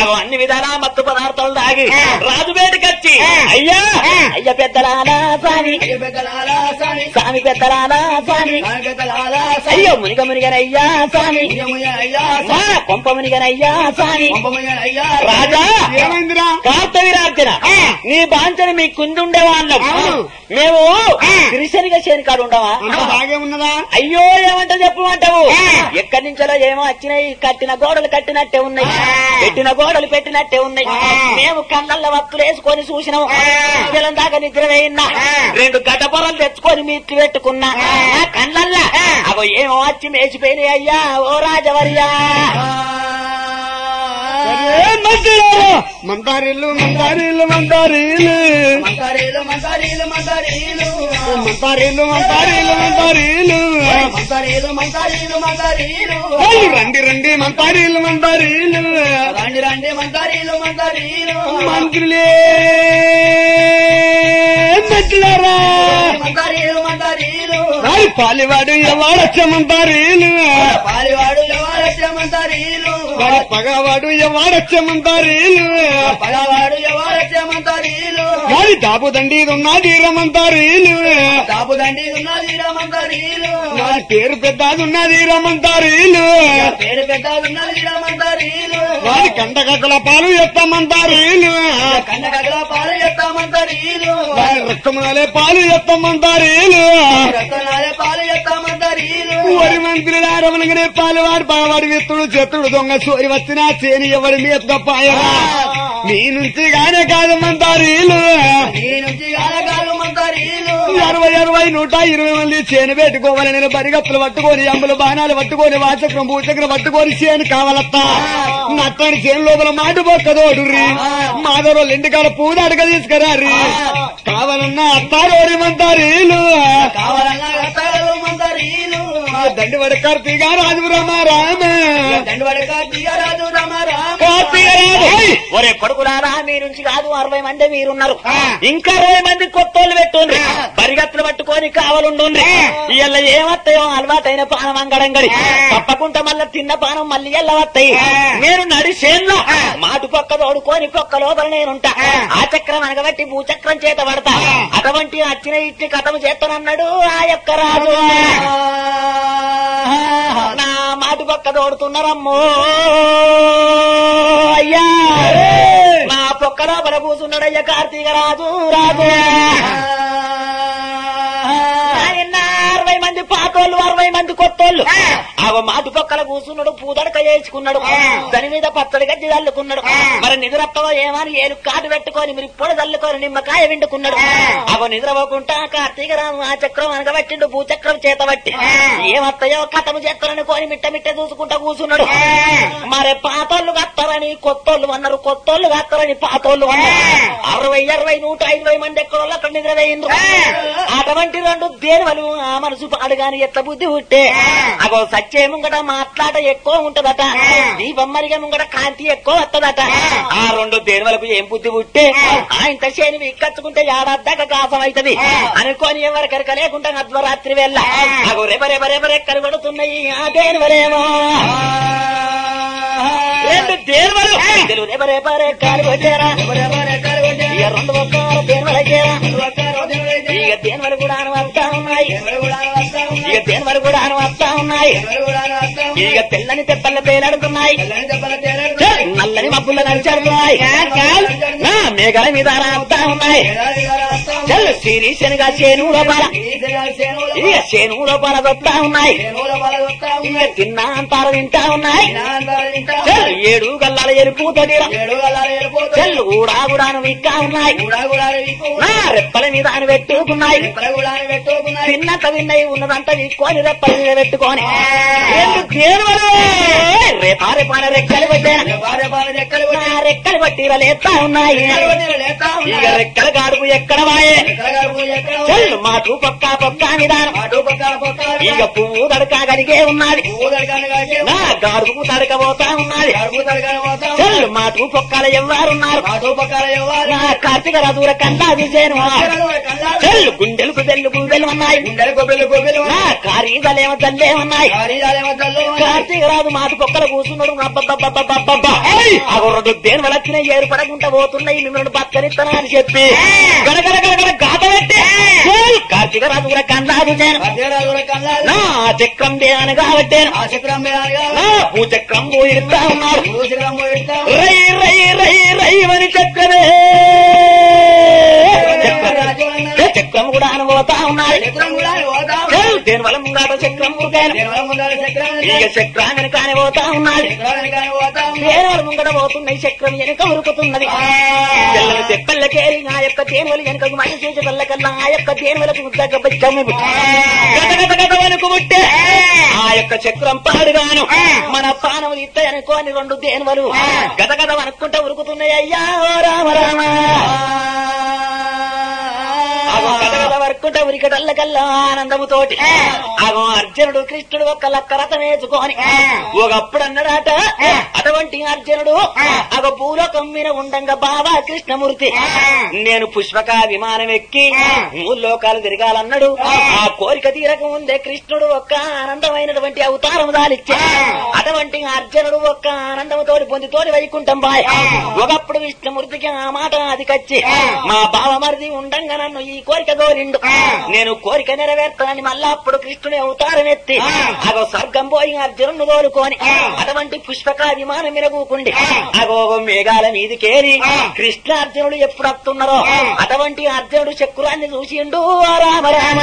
అవి అన్ని విధాలా మత్తు పదార్థాలు తాగి రాజు బయటకొచ్చి అయ్యా అయ్య పెద్దలాలా స్వామి స్వామి పెద్దలాలా స్వామి అయ్యో మునిగ మునిగనయ్యా స్వామి మా కొంప మునిగనయ్యా స్వామి రాజా ఏమైందిరా కార్తవీరార్జన నీ బాంచని మీ కుందుండే వాళ్ళం అవును. మేము గిరిశనిగా చేను కాడు ఉండవా అంతా బాగే ఉన్నదా అయ్యో ఏమంట చెప్పమంటావు ఎక్కడి నుంచో ఏమో వచ్చినాయి కట్టిన గోడలు కట్టినట్టే ఉన్నాయి పెట్టిన గోడలు పెట్టినట్టే ఉన్నాయి మేము కళ్ళల్లో వత్తులు వేసుకొని చూసినాం జలం దాకా నిద్ర వేయినా రెండు గడ్డపొరలు తెచ్చుకొని మీట్లు పెట్టుకున్నా నా కళ్ళల్లా అగో ఏమో వచ్చి మేసిపోయినాయి అయ్యా ఓ రాజవర్యా ఏ మంత్రులారా! మందారిల్లు మందారిల్లు మందారీలు మంతారీలు మంతారీలు మంతారీలు మందారిల్లు మందారిల్లు మందారీలు మంతారీలు మంతారీలు మంతారీలు వాళ్ళు రండి రండి మందారీలు మందారీలు రండి రండి మంతారీలు మంతారీలు మంత్రులే మంత్రులారా మంతారీలు మంతారీలు రాయి పాలివాడు ఎవడొచ్చ మందారీలు పాలివాడు ఎవరచ్చ మంతారీలు వాడి పగవాడు ఎవడొచ్చ మందారీలు పగవాడు ఎవరచ్చ మంతారీలు వాడి దాబుదండి ఉన్నది రమంతారీలు దాపుదండి ఉన్నది రమంతారీలు వాడి పేరు పెద్దది ఉన్నది రమంతారీలు పేరు పెట్టాలన్నది రమంతారీలు వాడి కంటకక్కల పాలు ఎత్తమంటారీలు కన్న కగల పాలు ఎత్తామంతారీలు వాడి రక్తమాలే పాలు ఎత్తమంటారీలు రతనాలే పాలు ఎత్తామంతారీలు వరి మంత్రులు రమణగానే పాలు వాడి బావాడి విత్తుడు చెత్తుడు దొంగ సోరి వచ్చినా చేని ఎవరి మీద పాయరా నీ నుంచి గానే కాదు మంతారీలు నీ నుంచి గాలగాలు మంతారీలు అరవై అరవై నూట ఇరవై మంది చేను పెట్టుకోవాలి నేను బరిగప్పులు పట్టుకొని అమ్ములు బాణాలు పట్టుకొని వాచక్రం భూచక్రం పట్టుకొని చేను కావాలత్తా నట్టని చేను లోపల మాటు బొక్కదోడుర్రి మాధవరోళ్ళు ఇంటికాడ పూజ అడగ తీసుకురారి కావాలన్నా అత్తారోరి మంతారీలు కావాలన్నా రతాలు మంతారీలు దండి వడ కార్తీగా రాజు రామ రామ దండవడ కార్తీయరాజు రమ రామ ఒరే కొడుకులారా మీ నుంచి కాదు అరవై మంది మీరున్నారు ఇంకా అరవై మంది కొత్తోళ్ళు పెట్టుండ్రి పరిగెత్తులు పట్టుకొని కావాలుండుండ్రి ఇళ్ళ ఏమత్తాయో అలవాటైన పానం అంగడంగడి తప్పకుండా మళ్ళా తిన్న పానం మళ్ళీ ఎల్ల వస్తాయి నేను నడిచేన్లో మాటు పక్క తోడుకొని పక్క లోపల నేనుంటా ఆ చక్రం అనగబట్టి భూచక్రం చేత పడతా అటువంటి అచ్చిన ఇచ్చి కథము చేస్తానన్నాడు ఆ యొక్క రాజు నా మాటు పక్క తోడుతున్నారమ్మో అయ్యా నా పొక్క లోపల కూసున్నాడయ్యా కార్తీక రాజు రాజు ఆయన అరవై మంది పాతోళ్ళు అరవై మంది కొత్తోళ్ళు అవ మాటు పక్కల కూసున్నాడు పూదడక వేసుకున్నాడు దాని మీద పచ్చడి గజ్జి చల్లుకున్నాడు మరి నిద్రప్పవో ఏమని ఏలు కాటు పెట్టుకొని మీరు ఇప్పుడు చల్లుకొని నిమ్మకాయ విండుకున్నాడు అవ నిద్రపోకుండా కార్తీక రాము ఆ చక్రం అనగబట్టిండు భూచక్రం చేత బట్టి ఏమత్తయో కథము చేస్తారని కొని మిట్ట మిట్ట చూసుకుంటా కూసున్నాడు మరి పాతోళ్ళు కత్తారని కొత్తోళ్ళు అన్నారు కొత్తోళ్ళు కత్తారని పాతోళ్ళు అన్నారు అరవై అరవై నూట ఇరవై మంది ఎక్కడో అక్కడ నిద్ర వేయిండ్రు అటువంటి రెండు దేవలు ఆ మనసు పాడుగాని ఎట్ల బుద్ధి ఉంటే అగో సచ్చే ముంగట మాట్లాడ ఎక్కువ ఉంటదట నీ బొమ్మరిగా ముంగట కాంతి ఎక్కువ వస్తదట ఆ రెండు దేవలకు ఏం బుద్ధి పుట్టే ఆయన చేని ఇక్కచ్చుకుంటే ఏడాదాకా కాసం అవుతది అనుకోని ఎవరికరిక లేకుండా అర్ధరాత్రి వెళ్ళ అగో రెబ రెబ రెబ రెక్కలు పడుతున్నాయి ఆ దేవరేమో రెండు దేవలు తెలుగు రెబ రెబ రెక్కలు కొట్టారా ఇక రెండు ఒక్క దేవలకేరా ఇక దేవలు కూడా వస్తా ఉన్నాయి ఇక దేవలు కూడా వస్తా ఉన్నాయి ఇక తెల్లని తెప్పల తేలాడుతున్నాయి నల్లని మబ్బులు నడిచాడుతున్నాయి నా మేఘల మీద రాస్తా ఉన్నాయి చల్ సిరి శనగా చేను లోపల ఇక చేను లోపల వస్తా ఉన్నాయి ఇక తిన్నా అంటారు వింటా ఉన్నాయి చల్ ఏడు గల్లాల ఎరుపు తొడిరా చెల్లు కూడా కూడాను విక్కా ఉన్నాయి నా రెప్పల మీద అని పెట్టుకున్నాయి తిన్నట విన్నయి ఉన్నదంతా విక్కొని రెప్పల మీద పెట్టుకొని రెండు దేవలు రేపారే పాన రెక్కలు పెట్టాను నా రెక్కలు పట్టి లేస్తా ఉన్నాయి ఇక రెక్కల గాడుపు ఎక్కడ వాయే చెల్లు మాటు పక్క పక్క విధానం ఇక పువ్వు తడక గడిగే ఉన్నది నా గాడుపు తడకపోతా ఉన్నది చెల్లు మాటు పొక్కల ఎవ్వరున్నారు నా కార్తీక రథుల కన్నా చూసేను చెల్లు గుండెలకు బెల్లు బెల్లు ఉన్నాయి గుండెలు గొబ్బెలు గొబ్బెలు నా కారీదలేమో తల్లేమన్నాయి కారీదాలేమో తల్లు కార్తీక రాజు మాటి పొక్కల కూర్చున్నాడు అబ్బబ్బబ్బబ్బబ్బబ్బా. ఆ గుర్రడు దేని వలచ్చిన ఏర్పడకుండా పోతున్నాయి మిమ్మల్ని బతకనిస్తానా అని చెప్పి గడగడ గడగడ గాత పెట్టి కార్తీక రాజు కూడా కన్నాడు నేను అదేరాజు కూడా కన్నాడు నా చక్రం దేని కాబట్టాను ఆ చక్రం మీద నా భూచక్రం పోయిస్తా ఉన్నాడు భూచక్రం పోయిస్తాం రై రై రై రై అని చక్రమే చక్రం చక్రం కూడా అనుభవతా ఉన్నాడు చక్రం కూడా పోతాం దేని వల్ల ముంగాట చక్రం మురికాను దేనివల్ల ముందర చక్రం ఇక చక్రాన్ని కాని పోతా ఉన్నాడు చక్రానికి కానీ పోతాం తేనెలు ముంగట పోతున్నాయి చక్రం వెనుక ఉరుకుతున్నది తెల్లని తెప్పల్లకేరి నా యొక్క తేనెలు వెనుకకు మని చేసి వెళ్ళకల్లా ఆ యొక్క తేనెలకు ముద్దక బెచ్చమ్మి గత గత గత వెనుక ముట్టే ఆ యొక్క చక్రం పాడుగాను మన పానములు ఇత్త అనుకోని రెండు తేనెలు గత గత అనుకుంటా ఉరుకుతున్నాయి అయ్యా ఓ రామ రామ అగో గత గత వరకుంటా ఉరికటల్లకల్లా ఆనందముతోటి అగో అర్జునుడు కృష్ణుడు ఒక్క లక్క రథం వేసుకొని ఒకప్పుడు అన్నాడట అటువంటి అర్జునుడు అగో భూలోకం మీద ఉండంగా బాబా కృష్ణమూర్తి నేను పుష్పక విమానం ఎక్కి మూడు లోకాలు తిరగాలన్నాడు ఆ కోరిక తీరక ముందే కృష్ణుడు ఒక్క ఆనందమైనటువంటి అవతారం దాలిచ్చే అటువంటి అర్జునుడు ఒక్క ఆనందముతోటి పొందితోటి వైకుంఠం బాయ్ ఒకప్పుడు విష్ణుమూర్తికి ఆ మాట అది కచ్చి మా బావ మరిది ఉండంగా నన్ను ఈ కోరిక గోరిండు నేను కోరిక నెరవేర్తానని మళ్ళా అప్పుడు కృష్ణుని అవతారం ఎత్తి అగో స్వర్గం పోయి అర్జునుడు కోరుకొని అటువంటి పుష్పక విమానం మిరగూకుండి అగో మేఘాల మీదికేరి కృష్ణ అర్జునుడు ఎప్పుడు వస్తున్నారో అటువంటి అర్జునుడు చక్రాన్ని చూసిండు ఓ రామ రామ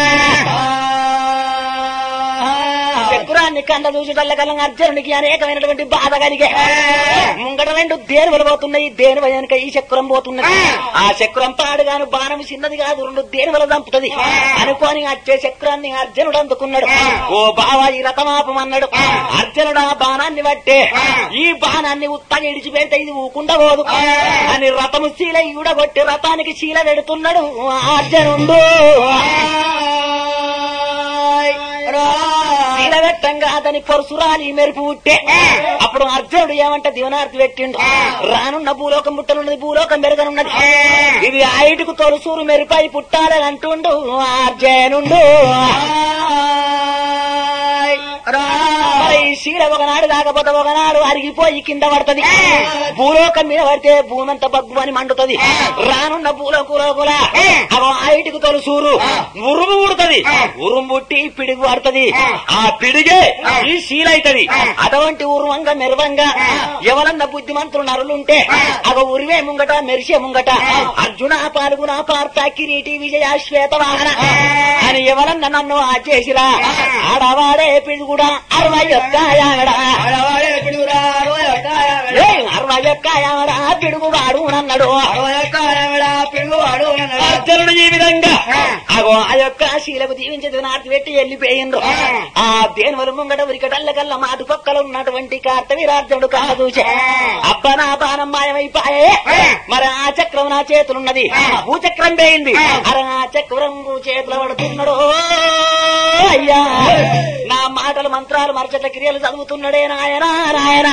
చక్రాన్ని కండ చూసేటల్ల కలం అర్జునుడికి అనేకమైనటువంటి బాధ కలిగే ముంగట రెండు దేనువలు పోతున్నాయి దేనువ వెనుక ఈ చక్రం పోతున్నది ఆ చక్రం పాడుగాను బాణం చిన్నది కాదు రెండు దేనువలు చంపుతుంది అనుకోని వచ్చే చక్రాన్ని అర్జునుడు అందుకున్నాడు ఓ బావా ఈ రథమాపమన్నాడు అర్జునుడు ఆ బాణాన్ని పట్టే ఈ బాణాన్ని ఉత్తగా ఇడిచిపెడితే ఇది ఊకుండా పోదు అని రథము శీల ఈడగొట్టి రథానికి శీల పెడుతున్నాడు ఆ అర్జునుడు నిలబెట్టంగా అతని పరశురాలి మెరుపు పుట్టే అప్పుడు అర్జునుడు ఏమంటే దివనార్తి పెట్టిండు రానున్న భూలోకం పుట్టనున్నది భూలోకం పెరగనున్నది ఇది ఐటుకు తొలసూరు మెరుపై పుట్టాలని అంటుండు అర్జునుడు మరి ఈ శీల ఒకనాడు కాకపోతే ఒకనాడు అరిగిపోయి కింద పడుతుంది భూలోకం మీద పడితే భూమి అంతా బగ్గు అని మండుతుంది రానున్న భూలోకులోకుల అగో ఐటుకు తొలసూరు ఉరుము పుడుతుంది ఉరుము పుట్టి పిడుగు పడుతుంది ఆ పిడిగే ఈ శీలైతది అటువంటి ఉరువంగా మెరువంగా ఎవరన్నా బుద్ధిమంతులు నరులుంటే అగ ఉరివే ముంగట మెరిసే ముంగట అర్జున పాల్గొన పార్త కిరీటి విజయ శ్వేత వాహన అని ఎవరన్నా నన్ను ఆ చేసిరా ఆడవాడే పిడుగుడా అరవై ఒక్క యాగడా ఆడవాడే పిడుగురా, అరవై ఒక్క ఆడవాడే. ఏయ్, అరవై ఒక్క యాగడా పిడుగువాడు నన్నాడు అరవై ఒక్క ఆడవాడా, పిడుగువాడు అన్నాడు. అర్జునుడు ఈ విధంగా అగో ఆ యొక్క శీలకు దీవించేది నాటి పెట్టి వెళ్ళిపోయిండ్రు ఆ దేనివల ముంగట ఉరికటల్ల కల్లా మాటు పక్కల ఉన్నటువంటి కార్తవీరార్జునుడు కాదు అబ్బ నా బాణం మాయమైపాయే మరి ఆ చక్రం నా చేతులున్నది భూచక్రం పోయింది అరే ఆ చక్రం భూ చేతులు పడుతున్నాడు అయ్యా నా మాటలు మంత్రాలు మరచట క్రియలు చదువుతున్నాడే నాయనా నాయనా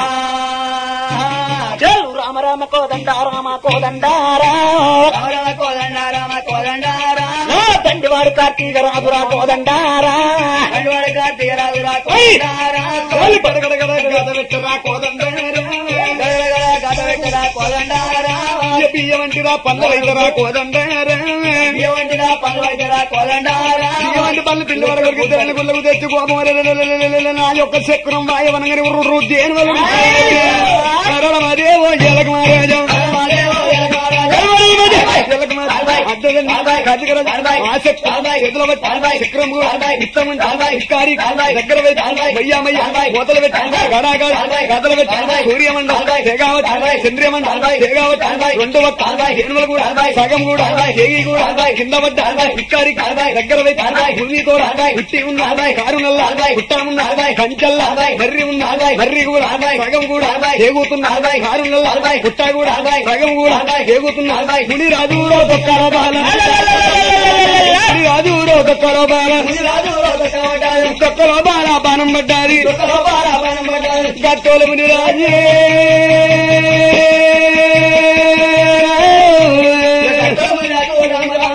చలు రామ రామ కోదండ రామ కోదండారా రామ కోదండ, రామ కోదండ, రామ. నా తండ్రివాడు కార్తీక రాజురా కోదండారా తండ్రివాడు కార్తీక రాజురా, ఏయ్! కోదండ, రామ. కాలి పడగడగడ గద పెట్టరా కోదండరా. గడగడ గద పెట్టరా, కోదండ, రామ. బియ్య బియ్యం వంటిరా పళ్ళ రైతరా కోదండరా. బియ్యం వంటిరా, పళ్ళు వంటిరా, కోదండ, రామ. బియ్యం వంటి పళ్ళు పిల్ల వరకు ఇద్దరిని గుళ్ళకు తెచ్చి కోపం రెలెలెలెలెలెలె నా యొక్క చక్రం వాయవనగానే ఉర్రు దేని వల్ల అదేవో ఎలక మహారాజా రామదేవ, ఎలకారాజా. సగం కూడా చేయి కూడా కింద పడ్డ ఇక్కారి దగ్గర భూమితో ఉట్టి ఉన్న కారు నల్ల పుట్ట ఉన్న కంచల్ల మర్రి ఉన్న మర్రి కూడా సగం కూడా ఏగుతున్న కారు నల్ల పుట్ట కూడా సగం కూడా ఏగుతున్న ముని రాజు దొక్కర బాల ముని రాజు దొక్కర బాల దొక్కర బాల బాణం పడ్డాది గట్టోల ముని రాజే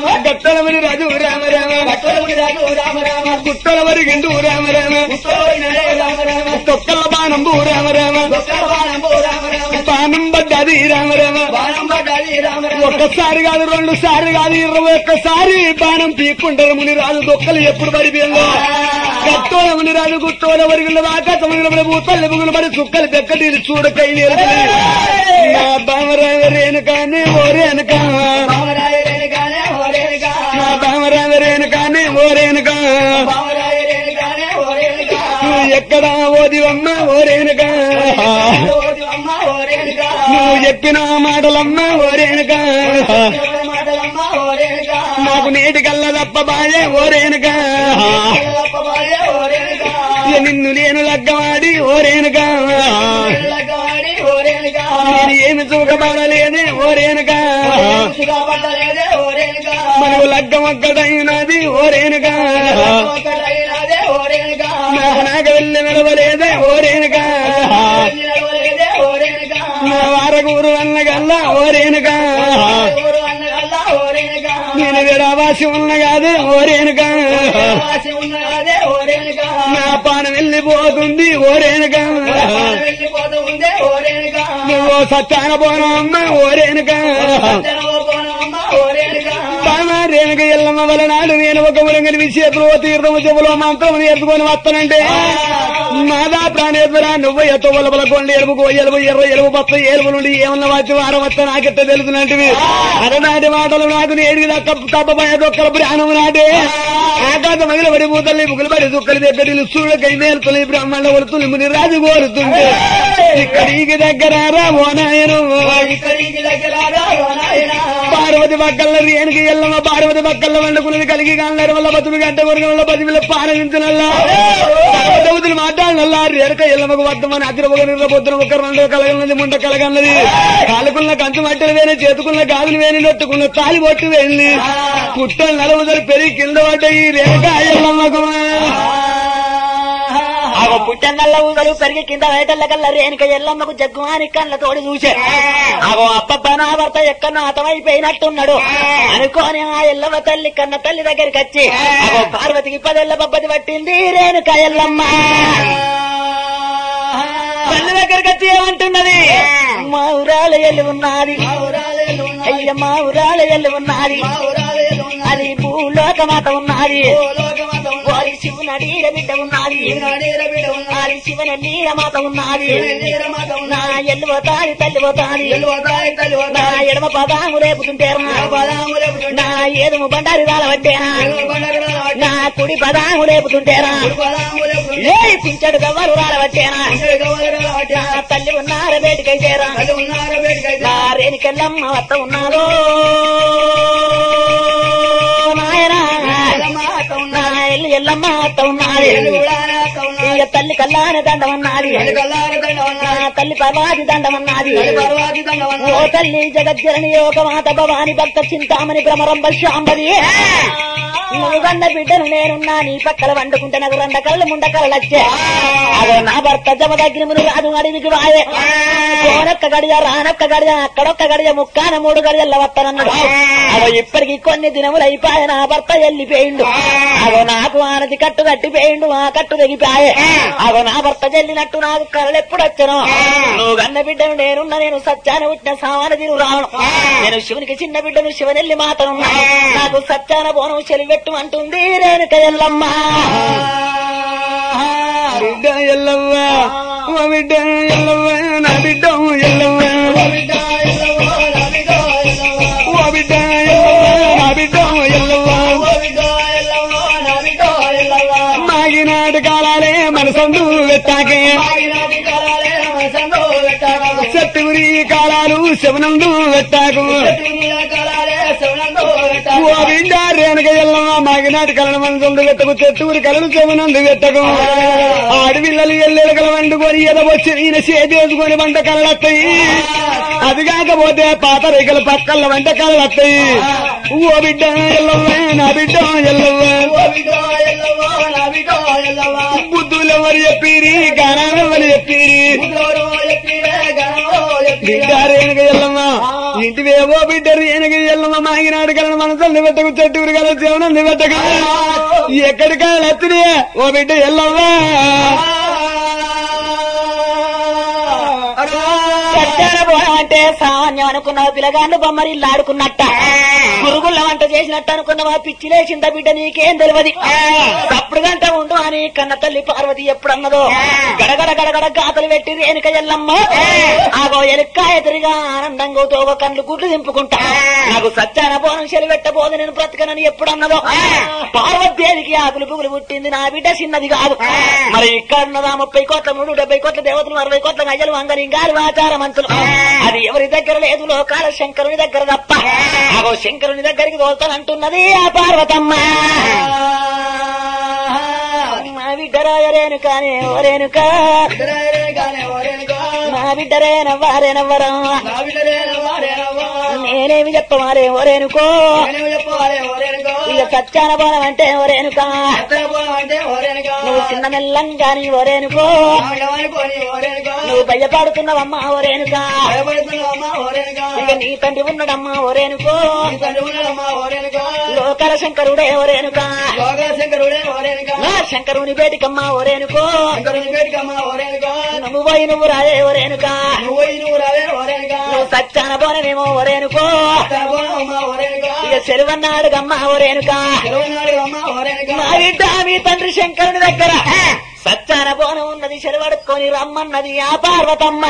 గట్టలమని రాజు రామ రామ గుట్టల వరిగిండు రామ రామ తొక్కల బాణంబు రామ రామ బాణం పడ్డది రామ రామ ఒక్కసారి కాదు రెండు సార్లు కాదు ఇరవై ఒక్కసారి బాణం పీక్కుంటారు ముని రాజు దొక్కలు ఎప్పుడు పడిపోయిందో గట్టోల ముని రాజు గుట్టోల వరుగుల ఆకాశముల భూతల్లి ముగులు పడి చుక్కలు బెక్కడీలు చూడకై నా బామరామ రేణుకానే ఓ రేణుకా నా బామరామ రేణుకానే ఓ రేణుకా నువ్వు ఎక్కడ ఓదివమ్మ ఓ రేణుకా నువ్వు చెప్పిన మాటలమ్మ ఓ రేణుకా నాకు నీటి కల్ల తప్ప బాయే ఓ రేణుకా ఇక నిన్ను నేను లగ్గవాడి ఓ రేణుకా నేను ఏమి చూకబడలేదే ఓ రేణుకా మనకు లగ్గం ఒక్కటైనది ఓ రేణుకా నాకు నాక వెళ్ళి నిలవలేదే ఓ రేణుకా నా వారగూరు అన్నగల్లా ఓ రేణుకా నేను విడవాసి ఉన్న కాదు ఓ రేణుకా నా పాన వెళ్ళిపోతుంది ఓ రేణుకా నువ్వు సత్యాన పోనా అమ్మ ఓ రేణుకా బామా రేణుక ఎల్లమ్మ వలనాడు నేను ఒక ఉలంగని విషయతులు తీర్థము చెవులో మంత్రం నేర్చుకొని వస్తానంటే నాదా ప్రాణేశ్వర నువ్వు ఎత్తు వలబల కొండ ఎలుపు ఎలుపు ఎర్ర ఎలుపు బత్త ఎలుపు నుండి ఏమన్నా వచ్చి వారం వస్తా నాకెట్ట తెలుసునంటివి అరనాటి మాటలు నాకు నేడికి దక్క తప్పబోయ దొక్కల ప్రాణం నాటే ఆకాశ మగిల పడి పూతల్ని ముగ్గులు పడి దుక్కలు దగ్గర సూళ్ళకై మేలుతులు బ్రహ్మాండ వలుతులు ముని రాజు కోరుతుంటే ఇక్కడికి దగ్గర రా ఓ నాయను పార్వతి పక్కల రేణుకి ఎల్లమ్మ పార్వతి పక్కల వండుకున్నది కలిగి కాన్నారు వల్ల బతులు గంట కొరకు వల్ల పదివిల పారవించినల్లా దేవతలు మాట్లాడినల్లా రేణుక ఎల్లమ్మకు వద్దమని అతిర ఒక నిన్న పొద్దున ఒక రెండు కలగన్నది ముండ కలగన్నది కాలుకున్న కంచు మట్టలు వేని చేతుకున్న గాజులు వేని నొట్టుకున్న తాలి బొట్టు వేయింది పుట్టలు నలుగుదలు పెరిగి కింద పడ్డ ఈ రేణుక ఎల్లమ్మకు ఆగో పుట్టంగల్ల ఊగలు పెరిగి కింద వేటల్ల కల్ల రేణుక ఎల్లమ్మకు జగ్గు అని కళ్ళ తోడి చూసే ఆగో అప్పప్ప నా భర్త ఎక్కడో అతమైపోయినట్టున్నాడు అనుకోని ఆ ఎల్లమ్మ తల్లి కన్న తల్లి దగ్గరికి వచ్చి ఆగో పార్వతికి పదేళ్ల బబ్బది పట్టింది రేణుక ఎల్లమ్మ తల్లి దగ్గరికి వచ్చి ఏమంటున్నది మా ఊరాల ఎల్లు ఉన్నది అయ్య మా ఊరాల ఎల్లు ఉన్నది అది భూలోకమాత ఉన్నది వారి శివునడీర బిడ్డ ఉన్నది వారి శివన నీరమాత ఉన్నది నా ఎల్లు పోతాది తల్లి పోతాది నా ఎడమ పదాము రేపుతుంటేరా నా ఏదుము బండారి రాలబట్టేనా నా కుడి పదాము రేపుతుంటేరా ఏ పింఛడు గవ్వలు రాలబట్టేనా నా తల్లి ఉన్నార బయటకైతేరా నా రేణికెళ్ళమ్మ వత్త ఉన్నాదో నాయనా నా ఎల్లు ఎల్లమ్మ వత్త ఉన్నది ఇక తల్లి కల్లాన దండమన్నది నా తల్లి పర్వాది దండమన్నది ఓ తల్లి జగజ్జనని యోగ మాత భవాని భక్త చింతామణి భ్రమరంబ శాంబది నువ్వు కన్న బిడ్డను నేనున్నా నీ పక్కల వండుకుంటే నాకు రెండ కళ్ళు ముండ కళ్ళు వచ్చే అదో నా భర్త జమదగ్నిముని రాజు అడివికి వాయే కోనొక్క గడియ రానొక్క గడియ అక్కడొక్క గడియ ముక్కాన మూడు గడియల్ల వస్తానన్నాడు అదో ఇప్పటికి కొన్ని దినములు అయిపోయి నా భర్త వెళ్ళిపోయిండు అదో నాకు ఆనది కట్టు కట్టిపోయిండు ఆ కట్టు తెగిపోయే అదో నా భర్త చెల్లినట్టు నాకు కళ్ళు ఎప్పుడు వచ్చను నువ్వు కన్న బిడ్డను నేనున్న నేను సత్యాన పుట్టిన సామాన తిరుగు రావను నేను శివునికి చిన్న బిడ్డను శివనెల్లి మాతను నాకు సత్యాన బోనం చెలివెట్టు అంటుంది రేణుక ఎల్లమ్మ బిడ్డ ఎల్లవ్వ ఓ బిడ్డ ఎల్లవ్వ నా బిడ్డ ఎల్లవ్వ ఓ బిడ్డ ఎల్లవ్వ నా బిడ్డ ఎల్లవ్వ మాగినాడు కాలాలే మనసందు వెత్తాకే చెట్టుగురి కాలాలు శవనందు వెత్తాకు ఓ బిడ్డ రేణుక ఎల్లమ్మ మాగినాటి కలను మనసందు వెత్తకు చెట్టుగురి కలను శవనందు వెత్తకు ఆడపిల్లలు ఎల్లెలు కల వండుకొని ఎదవచ్చి ఈయన చేతేసుకొని వంట కలలత్తాయి అది కాకపోతే పాత రేఖల పక్కల వంట కలలత్తాయి ఓ బిడ్డ ఎల్లవ్వ నా బిడ్డ ఎల్లవ్వ బుద్ధులు ఎవరు చెప్పిరి గానాలు ఎవరు చెప్పిరి బిడ్డ రేణుక ఎల్లమ్మ ఇంటివేవో బిడ్డరు ఏనగ ఎల్లమ్మ మాగినాడు కలను మనసుల్ని పెట్టకు చెట్టుకురు కల జీవనాన్ని పెట్టకు ఎక్కడికాయలు ఎత్తినే ఓ బిడ్డ ఎల్లవ్వా సత్యాన పోవడం అంటే సామాన్యం అనుకున్నావు పిల్లగాళ్ళు బొమ్మరిల్లు ఆడుకున్నట్ట గురుగుళ్ళ వంట చేసినట్టు అనుకున్నావా పిచ్చి లేచింద బిడ్డ నీకేం తెలియదు అప్పుడు గంట ఉండు అని కన్న తల్లి పార్వతి ఎప్పుడన్నదో గడగడ గడగడ గాతలు పెట్టి రేణుక ఎల్లమ్మ ఆగో ఎలుక్క ఎదురుగా ఆనందంగా తోవ కళ్ళు గుడ్లు దింపుకుంటా నాకు సత్యాన పోనం చెలి పెట్టబోదు నేను బ్రతకనని ఎప్పుడన్నదో పార్వతీదేవికి ఆకులు పుగులు పుట్టింది నా బిడ్డ చిన్నది కాదు మరి ఇక్కడ ఉన్నదా ముప్పై కోట్ల మూడు డెబ్బై కోట్ల దేవతలు అరవై కోట్ల గజలు అంగలింగారు ఆచార మంతులు అది ఎవరి దగ్గర లేదు లోకాల శంకరుని దగ్గర తప్ప ఆగో శంకరుని దగ్గరికి తోలుతానంటున్నది ఆ పార్వతమ్మ మా బిడ్డరాయరేను కానీ ఓరేనుక మా బిడ్డరేనవ్వారేనవ్వరా నేనేమి చెప్పమారే ఓరేనుకో ఇక సత్యాన బోనం అంటే ఓరేనుక నువ్వు చిన్న మెల్లంగాని ఓరేనుకో నువ్వు భయపడుతున్నావమ్మా ఓరేనుక ఇక నీ తండ్రి ఉన్నాడమ్మా ఓరేనుకో లోకల శంకరుడే ఓరేనుక శంకరుడే ఓరేనుక నా శంకరుని బేటికమ్మా ఓరేనుకో శంకరుని పేటికమ్మ ఓరేనుక నువ్వు పోయి నువ్వు రాయే ఓరేనుక నువ్వు నువ్వు రావే ఓరేనుక నువ్వు సత్యాన బోనమేమో ఓరేనుకో అమ్మ ఓరేనుక ఇక సెలవన్నాడు గమ్మా ఓరేనుక తెలవనాడు అమ్మ ఓరేనుక మా బిడ్డ మీ తండ్రి శంకరుని దగ్గర సత్యాన బోనం ఉన్నది చెరువడుకొని రమ్మన్నది ఆ పార్వతమ్మ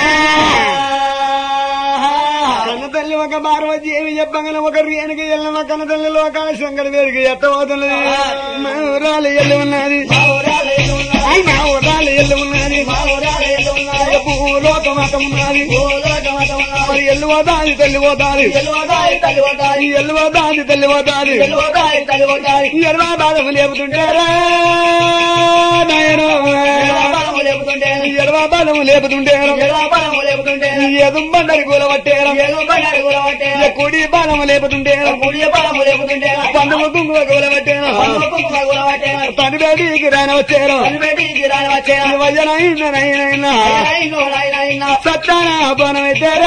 కన్న తల్లి ఒక పార్వతి ఏమి చెప్పగల ఒక రేణుక ఎల్లమ్మ కన్న తల్లి లోకాల శంకర వేరుకి ఎత్తబోతున్నది మా ఊరాలు ఎల్లు ఉన్నది మా ఊరాలు ఎల్లు ఉన్నది. మా ఊరాలు ఎల్లు ఉన్నది మా ఊరాలు ఎల్లు ఉన్నది. భూలోక మతం ఉన్నది భూలోక మతం ఉన్నది. మరి ఎల్లు పోతాది తల్లి పోతాది ఎల్లువదాయి తల్లి వదాయి. ఎల్లు పోతాది తల్లి పోతాది ఎల్లువదాయి తల్లి వదాయి. ఎడమ బాధము లేపుతుంటారా నాయనో ఎడమబలము లేపుతుంటే. ఎడమ బాధము లేపుతుంటారు ఎడమబలము లేపుతుంటే. ఎదుంబండరి కూల పట్టేరా ఎల్లుబడారి కూడబట్టే. కుడి బాధము లేపుతుంటేరా కుడి బలము లేపుతుంటే. పండుగ కుంకుమ కూల పట్టేరా పన్ను కుంకుమ కూడబట్టే. పని బేటికి రాని వచ్చారు పనిపెట్టి గిరాని వచ్చే. వజనైన నైనైనా నాయనో నాయనా. సత్తాన బనమైతారా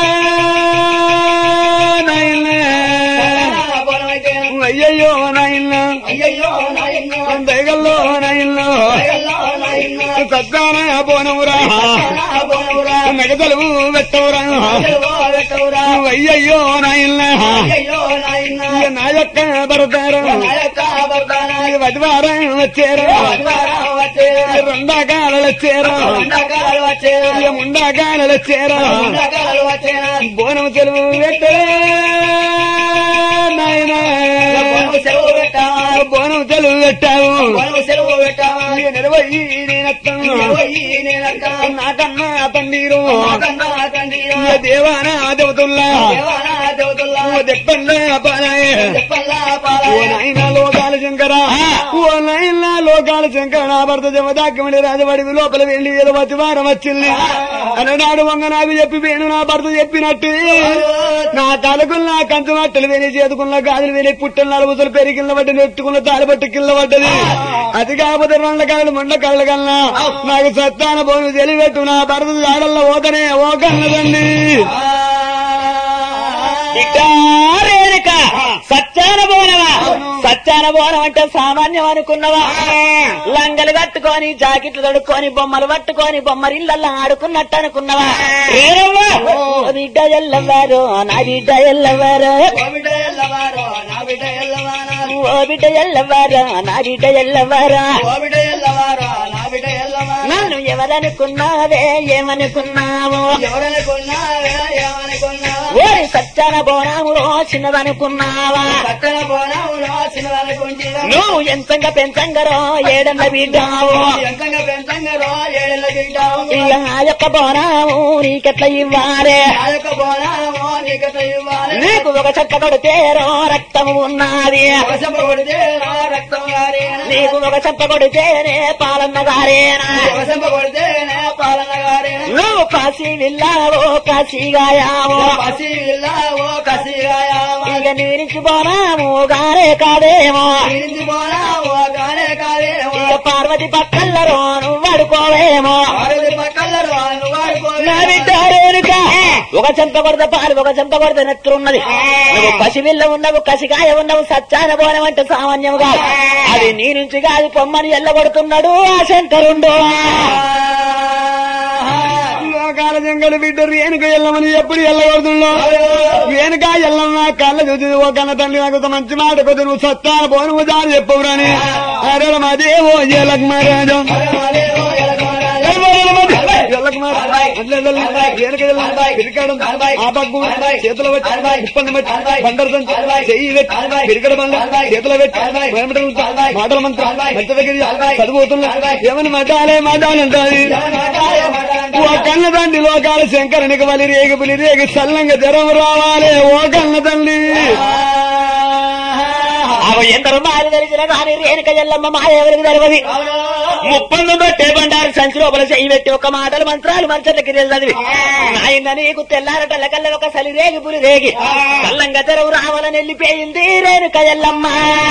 నాయన బోనమైతే. అయ్యయ్యో నాయన అయ్యయ్యో నాయనో. దయగల్లో నాయన అయ్యల్లో నాయనో. సత్తాన బోనమురా నా బోనమురా. మెగదలు పెట్టవురా అయ్యో వెట్టవురా. అయ్యయ్యో నాయన అయ్యో నాయనా. నా యొక్క భరతారు నా యొక్క భర్తనా. వదివారం వచ్చారు ఆదివారం వచ్చే. రెండాకాలు వచ్చారు ఎండాకాలాలు వచ్చే. ముండాకాలు వచ్చారు ఎండాకాలాలు వచ్చేనా. బోనం తెలుగు పెట్టరే నాయన బోనము సెలవు పెట్టావా. బోనం తెలుగు పెట్టావు బోనము సెలవు పెట్టావా. నిలవయ్యి నేనత్తం పోయి నేనక్క. నాకన్నా తండ్రిరు నాకన్నా తండ్రిరా. దేవానా దేవతుల్లా దేవానా దేవతల్లా. దెప్పల్లా పాలాయే చెప్పల్లా ఓ పాలాయ. నాయన లోకాల శంకర ఓ నాయన లోకాల శంకర నా భర్త జమదాక్యమని రాజవాడి లోపల వెళ్ళి ఏదో వచ్చి వారం వచ్చింది అలనాడు వంగ నాకు చెప్పి వేణు నా భర్త చెప్పినట్టు నా తలకులు నా కంచు మట్టలు వేని చేతుకున్న గాజులు వేని పుట్టలు నలుగుతులు పెరిగిన పట్టి నెట్టుకున్న తాలిపట్టు కింద పడ్డది అది కాకపోతే రెండు కాళ్ళు మొండ కళ్ళ కన్నా నాకు సత్తాన పోను తెలియబెట్టు నా భర్త జాడల్లో ఓకనే ఓకన్నదండి ఇటారేనుక సత్యాన బోనమా సత్యాన బోనం అంటే సామాన్యం అనుకున్నవా లంగలు కట్టుకొని జాకెట్లు తడుక్కొని బొమ్మలు పట్టుకొని బొమ్మరిళ్ళల్లో ఆడుకున్నట్టు అనుకున్నవా రేరవ్వా? ఓ బిడ్డ ఎల్లవారు నా బిడ్డ ఎల్లవారు ఓ బిడ్డ ఎల్లవారో, నా బిడ్డ ఎల్లవారా. ఓ బిడ్డ ఎల్లవారు నా బిడ్డ ఎల్లవారా ఓ బిడ్డ ఎల్లవారో, నా బిడ్డ ఎల్లవారా. నన్ను ఎవరనుకున్నావే ఏమనుకున్నావు ఎవరనుకున్నావే, ఏమనుకున్నావా? ఓరి సత్యాన బోనాములో చిన్నదనుకున్నావా పట్టణ పోనావులో చిన్నదనుకుంటివా? నువ్వు ఎంతంగా పెంచంగరో ఏడన్న బిడ్డావు ఎంతంగా పెంచంగరో ఏళ్ళ తింటావు. ఇక ఆ యొక్క బోనాము నీకెట్లా ఇవ్వాలే నా యొక్క పోనామో నీకట ఇవ్వాలి. నీకు ఒక చెట్ట కొడితేరో రక్తము ఉన్నది వశం కొడితే నా రక్తం గారేనా. నీకు ఒక చెట్ట కొడితేనే పాలన్న గారేనా వశం కొడితే నా పాలన గారేనా. నువ్వు కాశీ వెళ్ళావో కాశీగాయావో పసి ఇల్లావో కసిగాయావా. ఇక నీరించి బోనాము గారే కాదేమో ఇంటి పోనావో గానే కాదేమో. ఇక పార్వతి పక్కల్లో నువ్వు పడుకోవేమో పార్వతి పక్కల్లో వాళ్ళు వాడుకోవాలి. నా బిడ్డ రేణుక ఒక చెంప కొడత పాలు ఒక చెంప కొడత నెత్తురున్నది నువ్వు కసివిల్ల ఉన్నావు కసిగాయ ఉన్నావు సచ్చాన బోనం అంటే సామాన్యం కాదు అది నీ నుంచి కాదు పొమ్మని ఎల్లగొడుతున్నాడు ఆ శంకరుండు లోకాల జంగలు బిడ్డ రేణుక ఎల్లమని ఎప్పుడు ఎల్లగొడుతుండో రేణుక ఎల్లమ్మ కళ్ళ చూసి ఓ కన్న తండ్రి నాకు ఒక మంచి మాట కొద్ది నువ్వు సత్తాన పోను నువ్వు దారి చెప్పవురాని అరే మాదేవో జలకుమారాజం చేతుల పెట్టి ఇప్పండి పెట్టి బండరు తంచి చెయ్యి పెట్టి పిరికడ బండ చేతుల పెట్టి వేమటలు మాటల మంత్రం మంచి దగ్గర చదిపోతున్నా ఏమని మాటాలే మాటాలంటాది ఓ కన్న తండ్రి లోకాల శంకరునికి బలి రేగి పులి రేగి సల్లంగా జ్వరం రావాలి ఓ కన్న తండ్రి అవి ఎందరో మారి తెలిసిన కానీ రేణుక ఎల్లమ్మ మాయ ఎవరికి తెలియదు ముప్పందు పెట్టే బండారు సంచి లోపల చెయ్యి పెట్టి ఒక మాటలు మంత్రాలు మంచట్లకి చదివి నాయన నీకు తెల్లారటల్ల కల్ల ఒక సలి రేగి పులి రేగి కల్లంగా తెరవు రావాలని వెళ్ళిపోయింది రేణుక ఎల్లమ్మ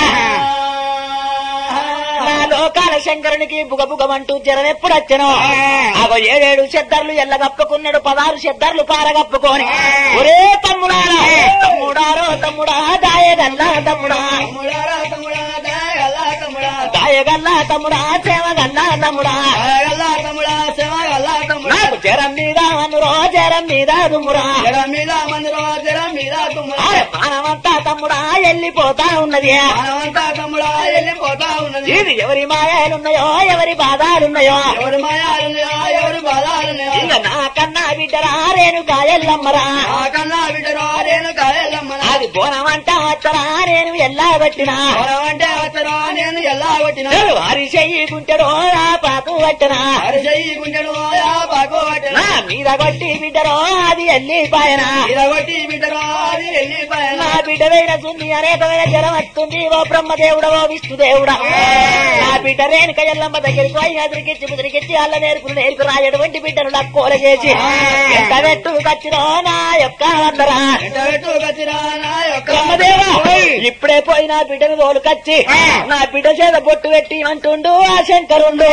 నా లోకాల శంకరునికి బుగబుగమంటూ జ్వరం ఎప్పుడు వచ్చనో అగో ఏడేడు చెద్దర్లు ఎల్లగప్పుకున్నాడు పదహారు చెద్దర్లు పారగప్పుకొని ఒరే తమ్ముడారా తమ్ముడారో తమ్ముడా దాయగల్లా తమ్ముడా తమ్ముడారా, తమ్ముడా, దయగల్లా తమ్ముడా. దాయగల్లా తమ్ముడా సేవగల్లా తమ్ముడా దయగల్లా తమ్ముడా, శివగల్లా తమ్ముడా. నాకు జ్వరం మీద అనురో జ్వరం మీద దుమ్మురా జరం మీద మందిరం, జరం మీద తుమ్ముడా. అరే ప్రాణమంతా తమ్ముడా వెళ్ళిపోతా ఉన్నది మనమంతా తమ్ముడా వెళ్ళిపోతా ఉన్నది ఇది ఎవరి మాయాలున్నాయో ఎవరి బాధాలున్నాయో ఎవరి మాయాలున్నాయో ఎవరి బాధాలున్నాయో ఇక నాకన్నా బిడ్డరా రేణు గాయల్లమ్మరా ఆ కన్నా బిడ్డరో నేను కాయలమ్మన అది బోనమంట వచ్చరా నేను ఎల్లా పట్టినా అంటే అతను నేను ఎలా కొట్టిన వారి చెయ్యి గుంటెరో నా పాకు పట్టినా అరిచెయ్యి గుండెడు బాగో పట్టిన నా మీద కొట్టి బిడ్డరో అది ఎల్లిపాయన ఇలా కొట్టి బిడ్డరో అది వెళ్ళిపోయాను నా బిడ్డవైన సున్ని అనేకమైన జలం వస్తుంది ఓ బ్రహ్మదేవుడా ఓ విష్ణుదేవుడా నా బిడ్డ రేణుక ఎల్లమ్మ దగ్గరికి పోయి అదిరికిచ్చి ముదిరికిచ్చి అల్ల నేర్పులు నేర్పు రాయటువంటి బిడ్డను లక్కోల చేసి ఎంత పెట్టు కచ్చినో నా యొక్క అందరా పెట్టు కచ్చిరా నా యొక్క బ్రహ్మదేవా ఇప్పుడే పోయి నా బిడ్డను తోలు కచ్చి నా బిడ్డ చేత బొట్టు పెట్టి అంటుండు ఆ శంకరుండు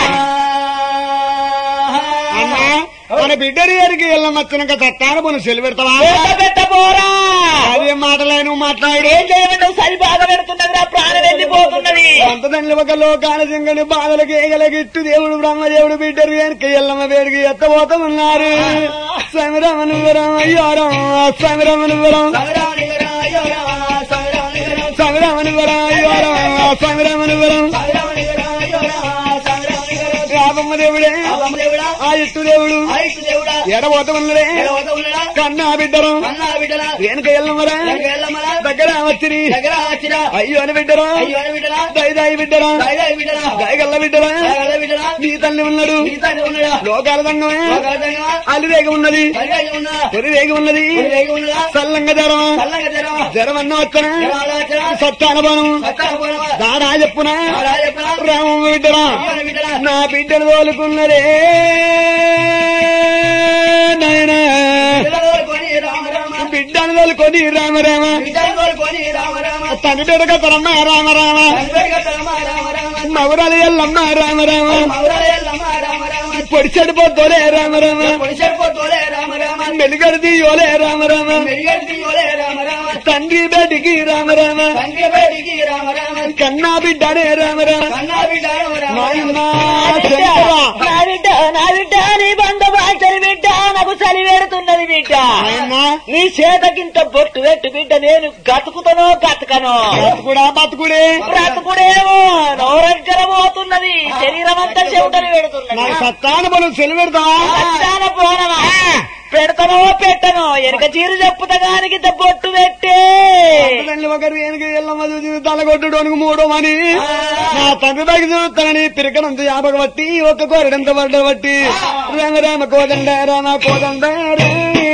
అమ్మా మన బిడ్డ రేణుక ఎల్లమ్మ వచ్చినాక చట్టాన మనం సెలవు పెడతావా బొట్ట పెట్టబోరా అదే మాటలే నువ్వు మాట్లాడు ఏం చేయమంటావు సరి బాగా పెడుతున్నది నా ప్రాణం వెళ్ళిపోతున్నది అంతదండ్రి ఒక లోకాల సింగని బాధలకు ఏగలగిట్టు దేవుడు బ్రహ్మదేవుడు బిడ్డరు వెనక ఎల్లమ్మ వేడికి ఎత్తబోతా ఉన్నారు సమరమను విరం అయ్యారం సమరమను విరం సంగ్రామని విరా, అయ్యో రామ, సంగ్రామని విరా, సమరమను విరం అయ్యారం సమరమను విరం సంగ్రామని విరా, అయ్యో రామ, సంగ్రామని విరా. రాబమ్మ దేవుడే పాపం దేవుడా ఆ ఇట్టు దేవుడు ఆయుష్ దేవుడా ఎడబోత ఉన్నదే ఎడవత ఉన్నడా కన్నా బిడ్డరు అన్నా బిడ్డరా వెనక ఎల్లమ్మరా వెనక ఎల్లమ్మరా దగ్గర వచ్చిరి దగ్గర వచ్చిరా అయ్యో అని బిడ్డరా అయ్యో అని బిడ్డరా దయదాయి బిడ్డరా దయదాయి బిడ్డరా దయగల్ల బిడ్డరా దయగల బిడ్డరా నీ తల్లి ఉన్నాడు మిగతా ఉన్నడా లోకాల సంగమే లోకాలంగా అలిరేగి ఉన్నది దయదాయి ఉన్నదా తొలిరేగి ఉన్నది రేగి ఉన్నదా సల్లంగా జ్వరం చల్లగా జరమ జ్వరం అన్న వచ్చన జరమాల వచ్చిరా సత్తానుభవం సత్తా పోనవా దాడా చెప్పునా రాజా చెప్పరా రామ బిడ్డరా అయ్యో అని బిడ్డరా నా బిడ్డను తోలుకున్నదే నాయనా పిల్లలు కొని రామ రామ బిడ్డను తోలుకొని రామ రామ బిడ్డలు కొని రామ రామ తండ్రి బిడ్డక తరమ్మ రామ రామ తండ్రిగా రామ రామ రామ మగురాలు ఎల్లమ్మ రామ రామ మౌరాయల్లమ్మ రామ రామ పొడి చెడిపోతోలే రామ రామ పొడిసరిపోతోలే రామ రామ మెలుగడిది యోలే రామ రామ మెరిగడికి ఓలే రామ రామ తండ్రి బేటికి రామ రామ తండ్రి బయటికి రామ రామ కన్నా బిడ్డనే రామ రామ కన్నా బిడ్డ రామ రామ నాయనా నా బిడ్డ, శంకరా. నా బిడ్డ నా బిడ్డ నీ బంధ బాచరి బిడ్డ నాకు చలి పెడుతున్నది బిడ్డ నాయనా నీ చేతకింత బొట్టు పెట్టు బిడ్డ నేను గతుకుతానో గతకనో బతుకుడా బతుకుడే బ్రతుకుడేమో నోరంజరమవుతున్నది శరీరం అంతా చెవుటలు పెడుతున్నది నాకు సత్తానుభవం సెలవు పెడతావా అట్టాన పోనమా పెడతానో పెట్టనో వెనక చీరు చెప్పుతగానికి ఇంత బొట్టు పెట్టే తల్లి ఒకరు ఏనుగు ఎల్లమ్మ చూసి తలగొట్టుడానికి మూడో అని నా తండ్రి దగ్గర చూస్తానని పిరికడంత యాభగ బట్టి ఒక్క కోరడంత పడ్డ బట్టి రామ రామ కోదండ రామ కోదండ రే.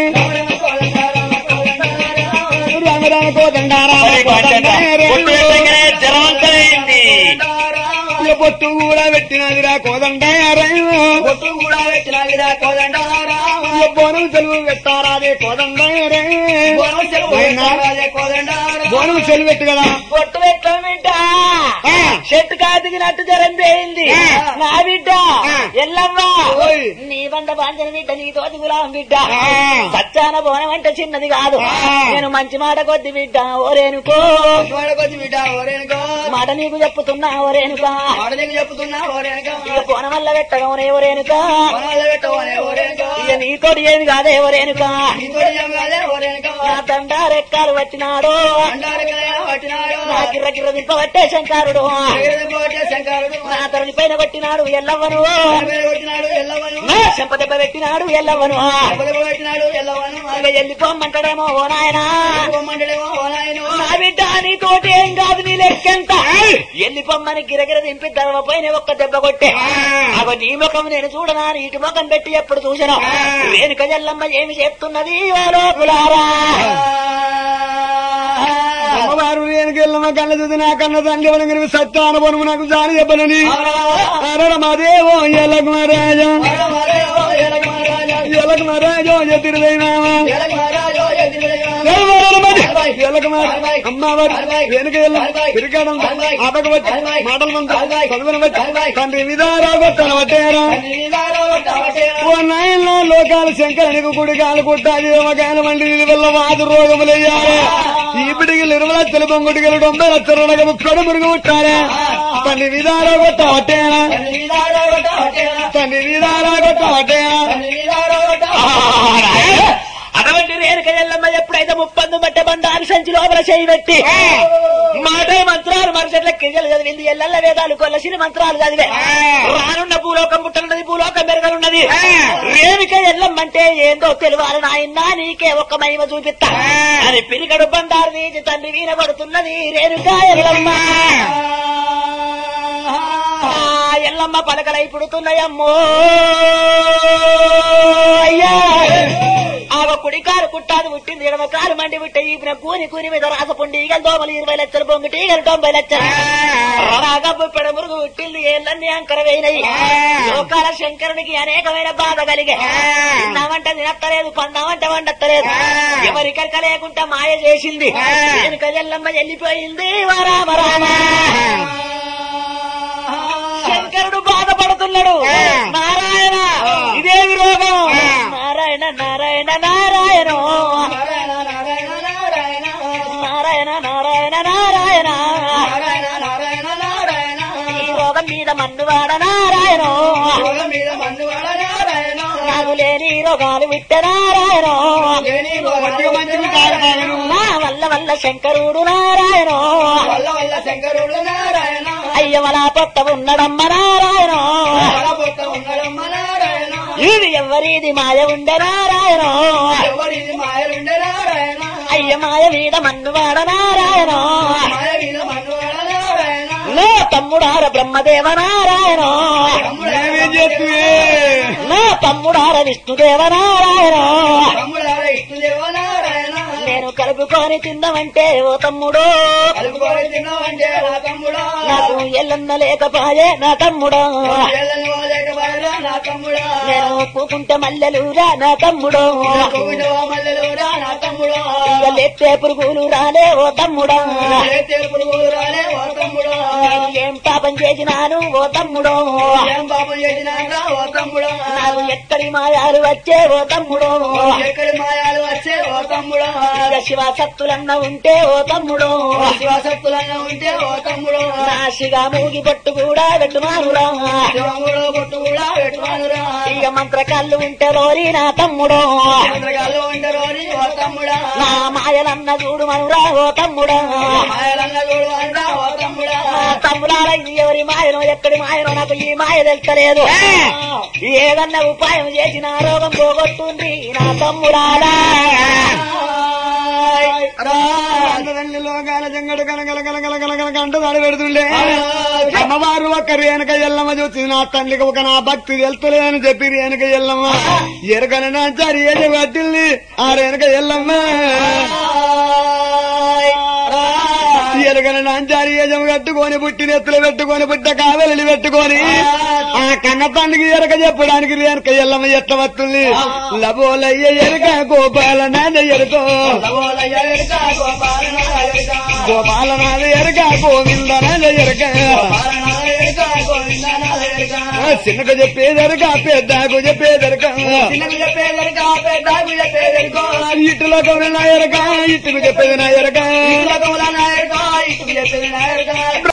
రామ రామ కోదండ రామ కోదండ రే. జరవంతమైంది ఇక పొట్టు కూడా పెట్టినదిరా కోదండ రే. బొట్టు కూడా పెట్టినదిరా కోదండారామ ఇక బోనం సెలవు పెట్టారాదే కోదండ రే. బోనం చెరువు నాయనా, పెట్టారాదే కోదండారామ బోనం సెలవు పెట్టు కదా బొట్టు పెట్టడం బిడ్డ ఆ, చెట్టు కాదిగినట్టు జ్వరం పోయింది నా బిడ్డ ఎల్లవ్వ ఓయ్. నీ బండ బాంజన బిడ్డ నీ తోటి గులాం బిడ్డ ఆ. సచ్చాన బోనం అంటే చిన్నది కాదు ఆ. నేను మంచి మాట కొద్ది బిడ్డ ఓరేనుకో వాడకొచ్చి బిడ్డ ఓరేనుకో మాట నీకు చెప్పుతున్నా ఓరేనుకా వాడ నీకు చెప్తున్నా ఓరేనుకో ఇక బోనం వల్ల పెట్టగమనే ఓరేనుకా పొలాలు పెట్టవనే ఓరేనుకో ఇక నీతోటి ఏమి కాదే ఓరేనుకా నీతో ఏం కాదే ఓరేనుకో నా తండ రెక్కాలు వచ్చినాడు అంటారు కదా పట్టినాడు నా కిర్ర కిర్ర దింపబట్టే శంకరుడు పోతే శంకరుడు నా తరుని పైన కొట్టినాడు ఎల్లవ్వను పేరు కొట్టినాడు ఎల్లవను నా చెంప దెబ్బ పెట్టినాడు ఎల్లవ్వను డబ్బులు పెట్టినాడు ఎల్లవను ఇక వెళ్ళిపోమ్మంటాడేమో ఓ నాయనా బొమ్మండేమో ఓనాయను నా బిడ్డ నీతోటి ఏం కాదు నీ లెక్కెంత వెళ్ళిపోమ్మని గిరగిర దింపి దర్వ పైన ఒక్క దెబ్బ కొట్టే అవ నీ ముఖం నేను చూడనా నీ ఇటు ముఖం పెట్టి ఎప్పుడు చూసినా రేణుక జల్లమ్మ ఏమి చెప్తున్నది ఓ లోకులారా అమ్మవారు రేణుకెళ్ళమ్మ కళ్ళ చూసి నా కన్న తండ్రి వనగని సత్య అనుభవం నాకు జాని చెప్పనని అరడ మాదేవో ఎలకు మహారాజా ఎలకు మహారాజో ఎదురుదైనామా అమ్మవారు వెనుక తిరగడం ఆపక వచ్చి మాటలు మంత్రం చదువున వచ్చి తండ్రి విధారా కొట్టను పట్టారా ఓ నాయన లోకాలు శంకరునికి గుడికాలు కొట్టాలి దేవకాయల వంటి వల్ల వాదు రోగములయ్యారు ఈపిడికి ఇరవై లక్షల బొంగుడికి తొంభై లక్షల రకము కడుమురుగు కొట్టారా తండ్రి విధారా కొట్ట పట్టేరా తండ్రి విధారా కొట్ట పట్టేరా అటువంటి రేణుక జల్లమ్మ ఎప్పుడైతే ముప్పందు బట్ట బండారు సంచి లోపల చేయి పెట్టి మాట మంత్రాలు మరుసట్ల కింజలు చదివింది ఎల్లల్ల వేదాలు కొల్లసిన మంత్రాలు చదివే రానున్న భూలోకం పుట్టనున్నది భూలోకం పెరగనున్నది రేణుక ఎల్లమ్మంటే ఏందో తెలియాలి నాయనా నీకే ఒక్క మహిమ చూపిస్తా అని పిరిగడు బండారు నీచి తండ్రి వీణ పడుతున్నది రేణుక ఎల్లమ్మ ఆ ఎల్లమ్మ పలకలై పుడుతున్నాయమ్మో అయ్యా ఆగ కుడి కారు కుట్టాదు పుట్టింది ఎడమ కారు మండి పుట్టే ఈ కూని కూని మీద రాసపుండి ఈగలు దోమలు ఇరవై లక్షలు బొంగుటి ఈగలు తొంభై లక్షలు రాగబ్బు పెడమురుగు పుట్టింది ఏళ్ళన్నీ అంకరమైనయి లోకాల శంకరునికి అనేకమైన బాధ కలిగే తిన్నామంటే తినత్తలేదు పందామంటే వండత్తలేదు ఎవరికరిక లేకుండా మాయ చేసింది వెనుక ఎల్లమ్మ వెళ్ళిపోయింది వరామ రామ శంకరుడు బాధపడుతున్నాడు నారాయణ ఇదేమి రోగం నారాయణ నారాయణ నారాయణ నారాయణ నారాయణ నారాయణ ఈ రోగం మీద మన్నువాడ నారాయణ నాకు లేని రోగాలు విట్ట నారాయణ నా వల్ల వల్ల శంకరుడు నారాయణ శంకరుడు నారాయణ అయ్యవలా పొట్ట ఉన్నడమ్మ నారాయణ ఉన్నాడమ్మ నారాయణ ఇది ఎవరిది మాయ ఉండే నారాయణ ఎవరిది మాయలుండే నారాయణ అయ్య మాయ మీద మన్నువాడ నారాయణ మాయ మీద మన్నువాడ నారాయణ నా తమ్ముడార బ్రహ్మదేవ నారాయణ ఏమేం చేస్తువే నా తమ్ముడార విష్ణుదేవ నారాయణ తమ్ముడార ఇష్టదేవ నారాయణ నేను కలుపుకొని తిందమంటే ఓ తమ్ముడు కలుపుకొని తిన్నావంటే నా తమ్ముడా నాకు ఎల్లన్న లేకపాయే నా తమ్ముడు ఏళ్ళని వాళ్ళేకపాయరా నా తమ్ముడా నేను కూకుంటే మల్లెలురా నా తమ్ముడు కోవిడవా మల్లెలురా నా తమ్ముడా ఇక లెట్టే పురుగులు రాలే ఓ తమ్ముడా తెలుపుడు రాలే ఓ తమ్ముడా నేను ఏం పాపం చేసినాను ఓ తమ్ముడు ఏం పాపం చేసినారా ఓ తమ్ముడా నాకు ఎక్కడి మాయాలు వచ్చే ఓ తమ్ముడు ఎక్కడి మాయాలు వచ్చే ఓ తమ్ముడా ఇక శివ సత్తులన్న ఉంటే ఓ తమ్ముడు శివశక్తులన్న ఉంటే ఓ తమ్ముడు నాసిగా మూగి పట్టు కూడా వెట్టుమానురా శివముడు కొట్టు కూడా పెట్టువానురా ఇక మంత్రకాళ్ళు ఉంటే రోరి నా తమ్ముడు చంద్రగాళ్ళు ఉండరు ఓ తమ్ముడా నా మాయలన్న చూడు మనురా ఓ తమ్ముడా మాయలన్న చూడు అంటా ఓ తమ్ముడా నా తమ్ముడాల ఇది ఎవరి మాయనో ఎక్కడి మాయనో నాకు ఈ మాయ తెలుస్తలేదు ఏదన్నా ఉపాయం చేసి నా రోగం పోగొట్టుండ్రి నా తమ్ముడాలా తల్లి లోకాల జంగడు కలగల కలగల కలగల కంట దాడి పెడుతుండే అమ్మవారు ఒక్క రేణుక ఎల్లమ్మ చూసి నా తండ్రికి ఒక నా భక్తి తెలుతలేదని చెప్పి రేణుక ఎల్లమ్మ ఎరకన నాచారి ఏది పట్టింది ఆ రేణుక ఎల్లమ్మ ఎరగన నాంచారి యజం కట్టుకొని పుట్టిన ఎత్తులు పెట్టుకొని పుట్ట కావెలి పెట్టుకొని ఆ కన్న తండ్రికి ఎరక చెప్పడానికి రేనక ఎల్లమ్మ ఎట్ల వస్తుంది లబోలయ్య ఎరక గోపాల నాన్న ఎరుకో గోపాలనాథ ఎరక గోవింద నాన్న ఎరక చిన్నకు చెప్పేదరక పెద్దకు చెప్పేదరక ఇటులో కౌన ఎరక ఇటుకు చెప్పేది నా ఎరక